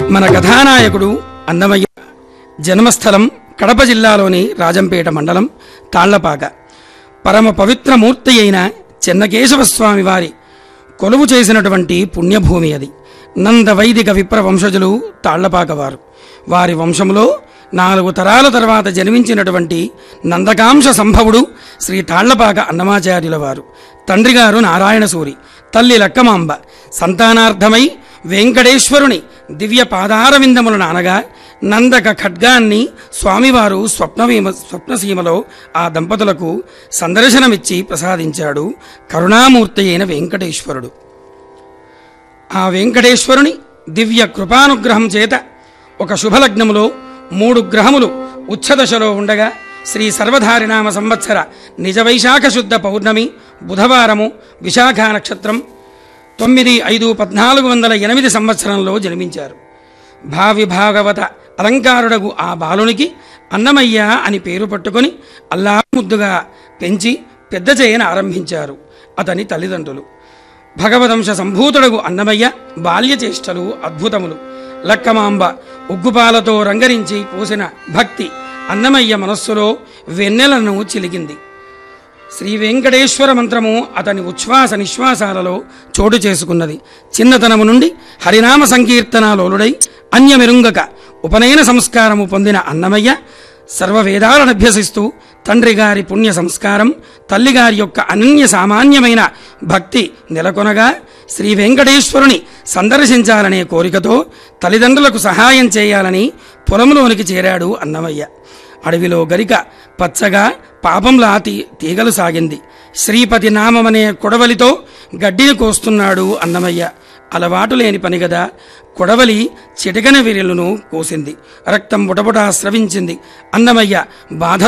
మన కథానాయకుడు అన్నమయ్య జన్మస్థలం కడప జిల్లాలోని రాజంపేట మండలం తాళ్లపాక పరమ పవిత్ర మూర్తి అయిన చెన్నకేశవ స్వామి వారి కొలువు చేసినటువంటి పుణ్యభూమి అది నంద వైదిక విప్ర వంశజులు తాళ్లపాక వారు వారి వంశంలో నాలుగు తరాల తర్వాత జన్మించినటువంటి నందకాంశ సంభవుడు శ్రీ తాళ్లపాక అన్నమాచార్యుల వారు తండ్రిగారు నారాయణసూరి తల్లి లక్కమాంబ సంతానార్థమై వెంకటేశ్వరుని దివ్య పాదారవిందములను అనగా నందక ఖడ్గాన్ని స్వామివారు స్వప్నవీమ స్వప్నసీమలో ఆ దంపతులకు సందర్శనమిచ్చి ప్రసాదించాడు కరుణామూర్తి అయిన వెంకటేశ్వరుడు ఆ వెంకటేశ్వరుని దివ్య కృపానుగ్రహం చేత ఒక శుభలగ్నములో మూడు గ్రహములు ఉచ్ఛదశలో ఉండగా శ్రీ సర్వధారినామ సంవత్సర నిజ వైశాఖ శుద్ధ పౌర్ణమి బుధవారము విశాఖ నక్షత్రం తొమ్మిది ఐదు పద్నాలుగు వందల ఎనిమిది సంవత్సరంలో జన్మించారు భావి భాగవత అలంకారుడగు ఆ బాలునికి అన్నమయ్య అని పేరు పట్టుకొని అల్లా ముద్దుగా పెంచి పెద్ద చేయన ఆరంభించారు అతని తల్లిదండ్రులు భగవదంశ సంభూతుడగు అన్నమయ్య బాల్యచేష్టలు అద్భుతములు లక్కమాంబ ఉగ్గుపాలతో రంగరించి పోసిన భక్తి అన్నమయ్య మనస్సులో వెన్నెలను చిలికింది శ్రీ వెంకటేశ్వర మంత్రము అతని ఉచ్ఛ్వాస నిశ్వాసాలలో చోటు చేసుకున్నది చిన్నతనము నుండి హరినామ సంకీర్తనాలోలుడై అన్యమెరుంగక ఉపనయన సంస్కారము పొందిన అన్నమయ్య సర్వవేదాలను అభ్యసిస్తూ తండ్రి గారి పుణ్య సంస్కారం తల్లిగారి యొక్క అనన్య సామాన్యమైన భక్తి నెలకొనగా శ్రీ వెంకటేశ్వరుని సందర్శించాలనే కోరికతో తల్లిదండ్రులకు సహాయం చేయాలని పొలంలోనికి చేరాడు అన్నమయ్య అడవిలో గరిక పచ్చగా పాపంలా తీ తీగలు సాగింది శ్రీపతి నామమనే కొడవలితో గడ్డిని కోస్తున్నాడు అన్నమయ్య అలవాటు లేని పని గదా కొడవలి చిటికన విరెలును కోసింది రక్తం బుటబుటా స్రవించింది అన్నమయ్య బాధ